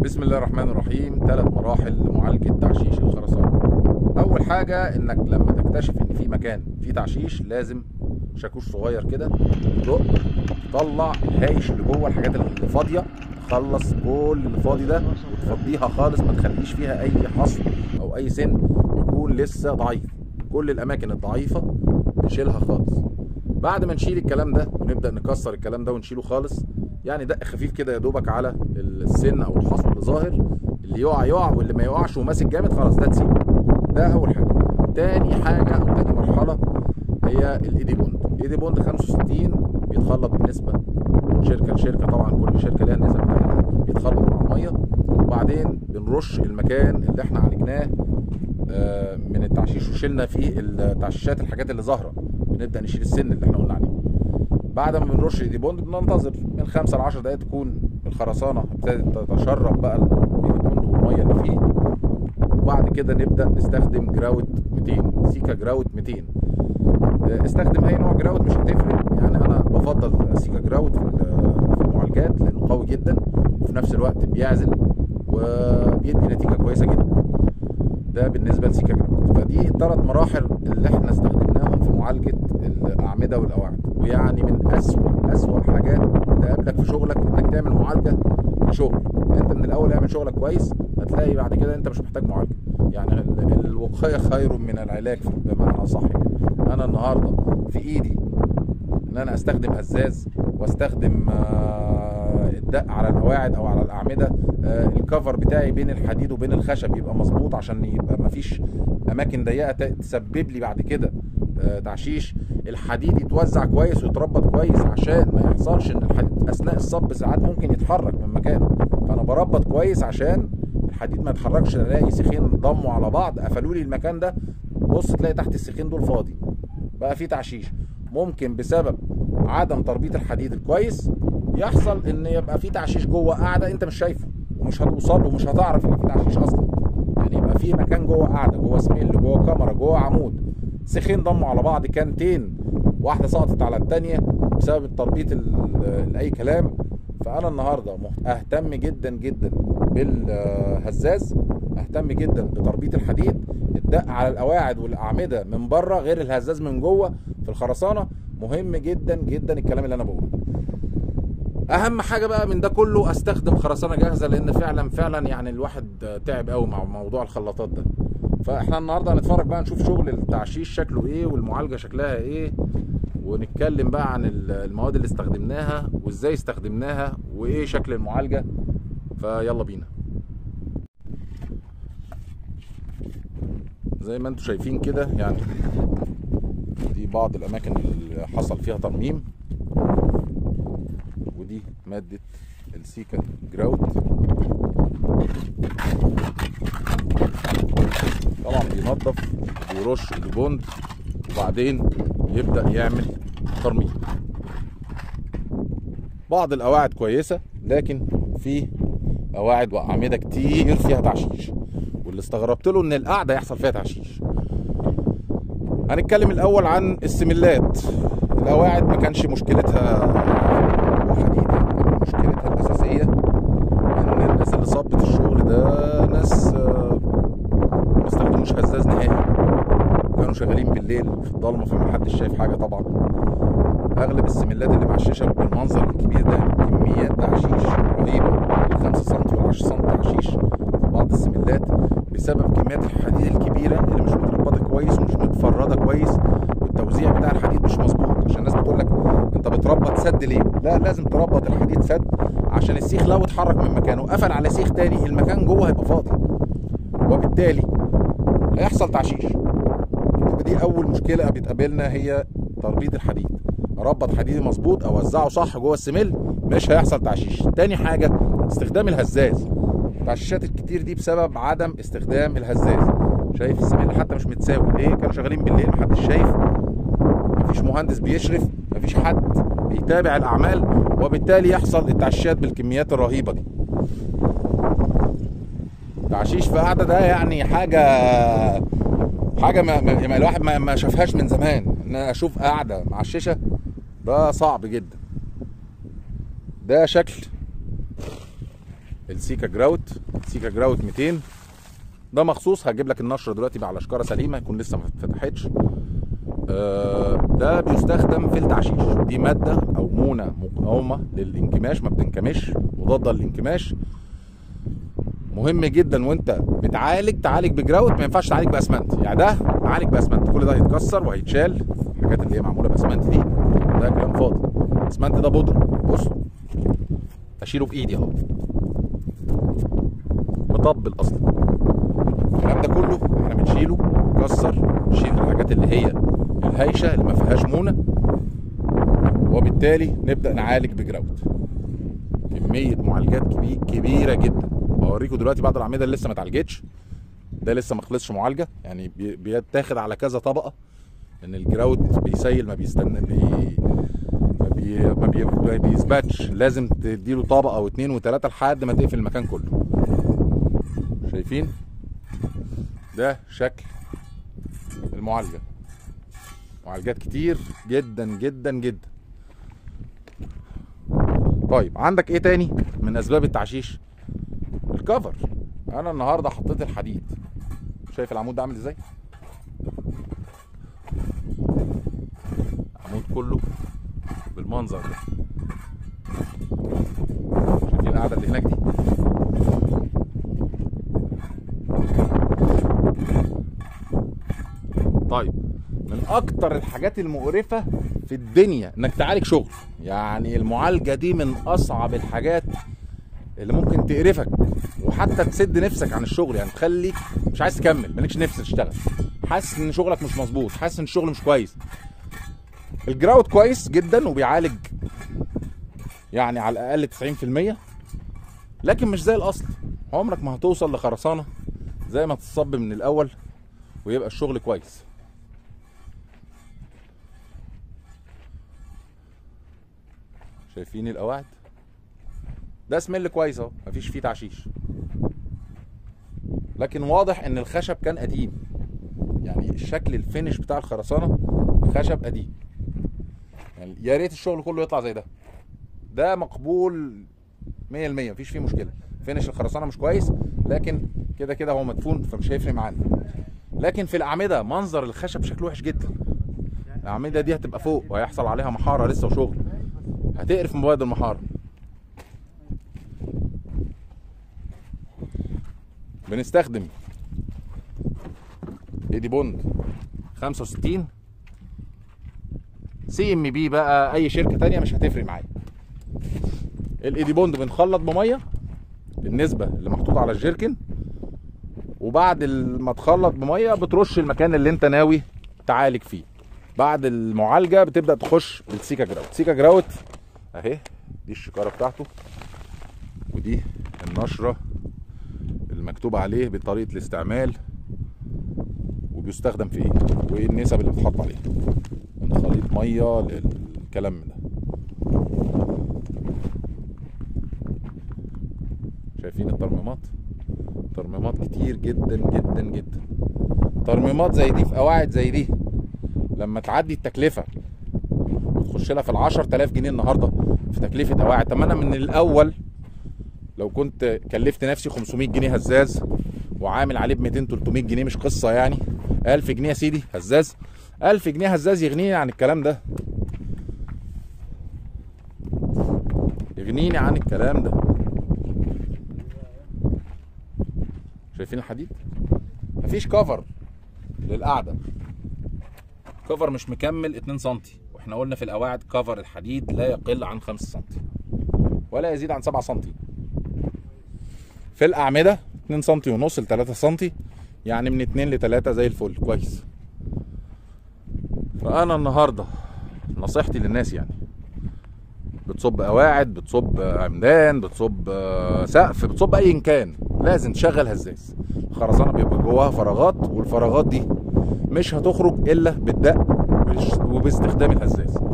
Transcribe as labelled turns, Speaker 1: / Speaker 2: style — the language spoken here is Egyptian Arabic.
Speaker 1: بسم الله الرحمن الرحيم ثلاث مراحل لمعالجة تعشيش الخرسانة أول حاجة إنك لما تكتشف إن في مكان فيه تعشيش لازم شاكوش صغير كده تدق تطلع الهايش اللي جوه الحاجات اللي فاضية تخلص كل اللي فاضي ده وتفضيها خالص ما تخليش فيها أي حصر أو أي سن يكون لسه ضعيف كل الأماكن الضعيفة نشيلها خالص بعد ما نشيل الكلام ده ونبدأ نكسر الكلام ده ونشيله خالص يعني دق خفيف كده يا دوبك على السن او الحصو اللي ظاهر اللي يقع يقع واللي ما يقعش وماسك جامد خلاص ده تسيبه ده اول حاجه تاني حاجه او تاني مرحله هي الايدي بوند الايدي بوند 65 بيتخلط بنسبه من شركه لشركه طبعا كل شركه ليها النسب بتاعتها بيتخلط مع الميه وبعدين بنرش المكان اللي احنا عالجناه آه، من التعشيش وشلنا فيه التعشيشات الحاجات اللي ظاهره بنبدا نشيل السن اللي احنا قلنا عليه بعد ما بنرش الايدي بوند بننتظر من 5 ل 10 دقائق تكون الخرسانه ابتدت تتشرب بقى الايدي بوند والميه اللي فيه وبعد كده نبدا نستخدم جراوت 200 سيكا جراوت 200 آه، استخدم اي نوع جراوت مش هتفرق يعني انا بفضل سيكا جراوت في في المعالجات لانه قوي جدا وفي نفس الوقت بيعزل وبيدي نتيجه كويسه جدا ده بالنسبه لسيكا جراوت فدي الثلاث مراحل اللي احنا استخدمناهم في معالجه الاعمده والاواعد ويعني من اسوأ اسوأ حاجات تقابلك في شغلك انك تعمل معالجه لشغل انت من الاول اعمل شغلك كويس هتلاقي بعد كده انت مش محتاج معالجه يعني ال- الوقايه خير من العلاج بمعنى صح يعني. انا النهارده في ايدي ان انا استخدم هزاز واستخدم آه، الدق على القواعد او على الاعمده آه، الكفر بتاعي بين الحديد وبين الخشب يبقى مظبوط عشان يبقى مفيش اماكن ضيقه ت- تسبب لي بعد كده آه، تعشيش الحديد يتوزع كويس ويتربط كويس عشان ما يحصلش ان الحديد اثناء الصب ساعات ممكن يتحرك من مكانه فانا بربط كويس عشان الحديد ما يتحركش الاقي سيخين ضموا على بعض قفلوا لي المكان ده بص تلاقي تحت السيخين دول فاضي بقى في تعشيش ممكن بسبب عدم تربيط الحديد الكويس يحصل ان يبقى في تعشيش جوه قاعده انت مش شايفه ومش هتوصل له ومش هتعرف ان في تعشيش اصلا يعني يبقى في مكان جوه قاعده جوه سميل جوه كاميرا جوه عمود سيخين ضموا على بعض كانتين واحده سقطت على الثانيه بسبب التربيط ال- لاي كلام فانا النهارده مهت- اهتم جدا جدا بالهزاز اهتم جدا بتربيط الحديد الدق على القواعد والاعمده من بره غير الهزاز من جوه في الخرسانه مهم جدا جدا الكلام اللي انا بقوله اهم حاجه بقى من ده كله استخدم خرسانه جاهزه لان فعلا فعلا يعني الواحد تعب قوي مع موضوع الخلاطات ده فاحنا النهارده هنتفرج بقى نشوف شغل التعشيش شكله ايه والمعالجه شكلها ايه ونتكلم بقى عن ال- المواد اللي استخدمناها وازاي استخدمناها وايه شكل المعالجه فيلا بينا زي ما انتم شايفين كده يعني دي بعض الاماكن اللي حصل فيها ترميم ودي مادة السيكا جراوت طبعا بينظف ويرش البوند وبعدين يبدأ يعمل ترميم بعض القواعد كويسة لكن في قواعد وأعمدة كتير فيها تعشيش واللي استغربت له ان القعدة يحصل فيها تعشيش هنتكلم الاول عن السملات القواعد ما كانش مشكلتها وحديد كان مشكلتها الاساسيه ان الناس اللي صبت الشغل ده ناس آه، ما استخدموش هزاز نهائي كانوا شغالين بالليل في الضلمه فما حدش شايف حاجه طبعا اغلب السملات اللي معششه بالمنظر الكبير ده كميات تعشيش رهيبه ال 5 سم وال 10 سم تعشيش في بعض السملات بسبب كميات الحديد الكبيره اللي مش متربطه كويس ومش متفرده كويس والتوزيع بتاع الحديد مش مظبوط عشان الناس بتقول لك انت بتربط سد ليه؟ لا لازم تربط الحديد سد عشان السيخ لو اتحرك من مكانه وقفل على سيخ تاني المكان جوه هيبقى فاضي وبالتالي هيحصل تعشيش يبقى دي اول مشكله بتقابلنا هي تربيط الحديد اربط حديدي مظبوط اوزعه صح جوه السمل مش هيحصل تعشيش تاني حاجه استخدام الهزاز التعشيشات الكتير دي بسبب عدم استخدام الهزاز شايف السمل حتى مش متساوي ليه كانوا شغالين بالليل محدش شايف مفيش مهندس بيشرف مفيش حد بيتابع الاعمال وبالتالي يحصل التعشيشات بالكميات الرهيبه دي تعشيش في قعده ده يعني حاجه حاجه ما, ما ما الواحد ما, ما شافهاش من زمان ان انا اشوف قاعده معششه ده صعب جدا ده شكل السيكا جراوت سيكا جراوت 200 ده مخصوص هجيب لك النشره دلوقتي بقى على شكاره سليمه يكون لسه ما اتفتحتش آه، ده بيستخدم في التعشيش دي ماده او مونه مقاومه للانكماش ما بتنكمش مضاده للانكماش مهم جدا وانت بتعالج تعالج بجراوت ما ينفعش تعالج باسمنت يعني ده عالج باسمنت كل ده هيتكسر وهيتشال الحاجات اللي هي معموله باسمنت دي ده كلام فاضي اسمنت ده بودره بص اشيله بايدي اهو مطبل اصلا الكلام ده كله احنا بنشيله نكسر نشيل الحاجات اللي هي الهايشه اللي ما فيهاش مونه وبالتالي نبدا نعالج بجراوت كميه معالجات كبي- كبيره جدا بوريكم دلوقتي بعض الاعمده اللي لسه ما اتعالجتش ده لسه ما خلصش معالجه يعني بي- بيتاخد على كذا طبقه لان الجراوت بيسيل ما بيستنى بي ما بي ما, بي ما بيثبتش لازم تديله طبقه او اتنين وتلاته لحد ما تقفل المكان كله شايفين ده شكل المعالجه معالجات كتير جدا جدا جدا طيب عندك ايه تاني من اسباب التعشيش الكفر انا النهارده حطيت الحديد شايف العمود ده عامل ازاي عمود كله بالمنظر ده شايفين القعده اللي هناك دي طيب من اكتر الحاجات المقرفه في الدنيا انك تعالج شغل يعني المعالجه دي من اصعب الحاجات اللي ممكن تقرفك وحتى تسد نفسك عن الشغل يعني تخليك مش عايز تكمل مالكش نفس تشتغل حاسس ان شغلك مش مظبوط حاسس ان الشغل مش كويس الجراوت كويس جدا وبيعالج يعني على الاقل 90% لكن مش زي الاصل عمرك ما هتوصل لخرسانه زي ما تتصب من الاول ويبقى الشغل كويس شايفين القواعد ده سميل كويس اهو مفيش فيه تعشيش لكن واضح ان الخشب كان قديم يعني الشكل الفينش بتاع الخرسانه خشب قديم يعني يا ريت الشغل كله يطلع زي ده ده مقبول 100% مفيش فيه مشكله فينش الخرسانه مش كويس لكن كده كده هو مدفون فمش هيفرق معانا لكن في الاعمده منظر الخشب شكله وحش جدا الاعمده دي هتبقى فوق وهيحصل عليها محاره لسه وشغل هتقرف مبيض المحاره بنستخدم ايدي بوند 65 سي ام بي بقى اي شركه تانية مش هتفرق معايا الايدي بوند بنخلط بميه بالنسبه اللي محطوط على الجيركن وبعد ال- ما تخلط بميه بترش المكان اللي انت ناوي تعالج فيه بعد المعالجه بتبدا تخش بالسيكا جراوت سيكا جراوت اهي دي الشكاره بتاعته ودي النشره المكتوب عليه بطريقه الاستعمال وبيستخدم في ايه وايه النسب اللي بتتحط عليه من خليط ميه للكلام ده شايفين الترميمات ترميمات كتير جدا جدا جدا ترميمات زي دي في قواعد زي دي لما تعدي التكلفه وتخش لها في ال 10000 جنيه النهارده في تكلفه قواعد طب ما انا من الاول لو كنت كلفت نفسي 500 جنيه هزاز وعامل عليه ب 200 300 جنيه مش قصه يعني 1000 جنيه يا سيدي هزاز 1000 جنيه هزاز يغنيني عن الكلام ده يغنيني عن الكلام ده شايفين الحديد مفيش كفر للقعده كفر مش مكمل 2 سم واحنا قلنا في القواعد كفر الحديد لا يقل عن 5 سم ولا يزيد عن 7 سم في الاعمده 2 سم ونص ل 3 سم يعني من 2 ل 3 زي الفل كويس فانا النهارده نصيحتي للناس يعني بتصب قواعد بتصب عمدان بتصب آه، سقف بتصب ايا كان لازم تشغل هزاز الخرسانه بيبقى جواها فراغات والفراغات دي مش هتخرج الا بالدق وباستخدام الهزاز